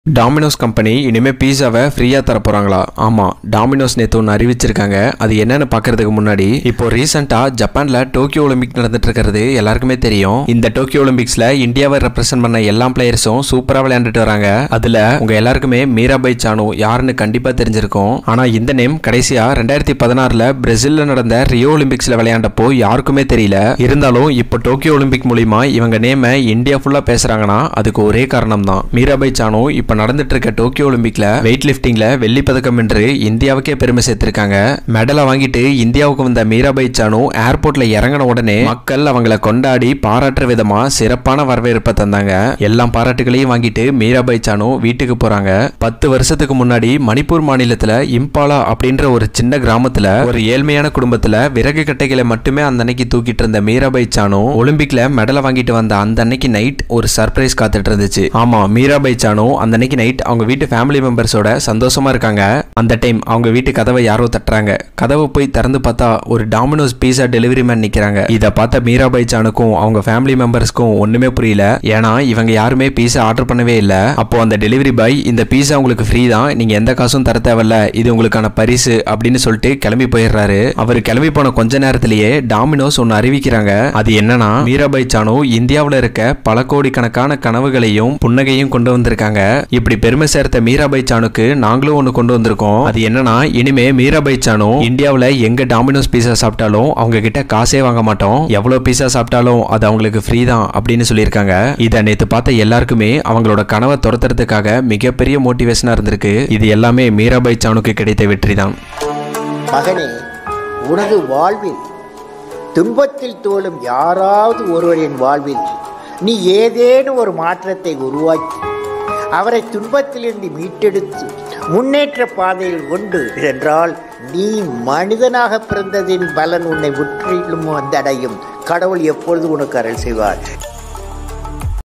Domino's company இனிமே பீஸாவை ஃப்ரீயா தர போறாங்களா ஆமா டாமினோஸ் நேத்து ஒன்று அறிவிச்சிருக்காங்க அது என்னன்னு பார்க்கறதுக்கு முன்னாடி இப்போ ரீசெண்டா ஜப்பான்ல டோக்கியோ ஒலிம்பிக் நடந்துட்டு இருக்கிறது எல்லாருக்குமே தெரியும் இந்த டோக்கியோ ஒலிம்பிக்ஸ்ல இந்தியாவை ரெப்ரசென்ட் பண்ண எல்லா பிளேயர்ஸும் சூப்பரா விளையாண்டுட்டு வராங்க அதுல உங்க எல்லாருக்குமே மீராபாய் சானு யாருன்னு கண்டிப்பா தெரிஞ்சிருக்கும் ஆனா இந்த நேம் கடைசியா ரெண்டாயிரத்தி பதினாறுல பிரேசில்ல நடந்த ரியோ ஒலிம்பிக்ஸ்ல விளையாண்டப்போ யாருக்குமே தெரியல இருந்தாலும் இப்போ டோக்கியோ ஒலிம்பிக் மூலியமா இவங்க நேம இந்தியா ஃபுல்லா பேசுறாங்கன்னா அதுக்கு ஒரே காரணம் தான் மீராபாய் சானு இப்ப நடந்துட்டு இருக்க டோக்கியோ ஒலிம்பிக்ல வெயிட் லிஃப்டிங்ல வெள்ளி பதக்கம் வென்று இந்தியாவுக்கே பெருமை சேர்த்திருக்காங்க மெடலை வாங்கிட்டு இந்தியாவுக்கு வந்த மீராபாய் சானு ஏர்போர்ட்ல இறங்கின உடனே மக்கள் அவங்கள கொண்டாடி பாராட்டுற விதமா சிறப்பான வரவேற்பை தந்தாங்க எல்லா பாராட்டுகளையும் வாங்கிட்டு மீராபாய் சானு வீட்டுக்கு போறாங்க பத்து வருஷத்துக்கு முன்னாடி மணிப்பூர் மாநிலத்துல இம்பாலா அப்படின்ற ஒரு சின்ன கிராமத்துல ஒரு ஏழ்மையான குடும்பத்துல விறகு கட்டைகளை மட்டுமே அந்த அன்னைக்கு தூக்கிட்டு இருந்த மீராபாய் சானு ஒலிம்பிக்ல மெடலை வாங்கிட்டு வந்த அந்த அன்னைக்கு நைட் ஒரு சர்ப்ரைஸ் காத்துட்டு இருந்துச்சு ஆமா மீராபாய் சானு அந்த அன்னைக்கு நைட் அவங்க வீட்டு ஃபேமிலி மெம்பர்ஸோட சந்தோஷமா இருக்காங்க அந்த டைம் அவங்க வீட்டு கதவை யாரோ தட்டுறாங்க கதவை போய் திறந்து பார்த்தா ஒரு டாமினோஸ் பீஸா டெலிவரி மேன் நிக்கிறாங்க இதை பார்த்த மீராபாய் சானுக்கும் அவங்க ஃபேமிலி மெம்பர்ஸ்க்கும் ஒண்ணுமே புரியல ஏன்னா இவங்க யாருமே பீஸா ஆர்டர் பண்ணவே இல்லை அப்போ அந்த டெலிவரி பாய் இந்த பீஸா உங்களுக்கு ஃப்ரீ தான் நீங்க எந்த காசும் தர தேவையில்ல இது உங்களுக்கான பரிசு அப்படின்னு சொல்லிட்டு கிளம்பி போயிடுறாரு அவர் கிளம்பி போன கொஞ்ச நேரத்திலேயே டாமினோஸ் ஒன்னு அறிவிக்கிறாங்க அது என்னன்னா மீராபாய் சானு இந்தியாவுல இருக்க பல கோடிக்கணக்கான கனவுகளையும் புன்னகையும் கொண்டு வந்திருக்காங்க இப்படி பெருமை சேர்த்த மீராபாய் சானுக்கு நாங்களும் ஒன்னு கொண்டு வந்திருக்கோம் அது என்னன்னா இனிமே மீராபாய் சானு இந்தியாவுல எங்க டாமினோஸ் பீஸா சாப்பிட்டாலும் அவங்க கிட்ட காசே வாங்க மாட்டோம் எவ்வளவு பீஸா சாப்பிட்டாலும் அது அவங்களுக்கு ஃப்ரீ தான் அப்படின்னு சொல்லியிருக்காங்க இதை நேத்து பார்த்த எல்லாருக்குமே அவங்களோட கனவை துரத்துறதுக்காக மிகப்பெரிய மோட்டிவேஷனா இருந்திருக்கு இது எல்லாமே மீராபாய் சானுக்கு கிடைத்த வெற்றி தான் மகனே உனது வாழ்வில் துன்பத்தில் தோலும் யாராவது ஒருவரின் வாழ்வில் நீ ஏதேனும் ஒரு மாற்றத்தை உருவாக்கி அவரை துன்பத்திலிருந்து மீட்டெடுத்து முன்னேற்ற பாதையில் கொண்டு என்றால் நீ மனிதனாக பிறந்ததின் பலன் உன்னை முற்றிலும் வந்தடையும் கடவுள் எப்பொழுது உனக்கு அருள் செய்வார்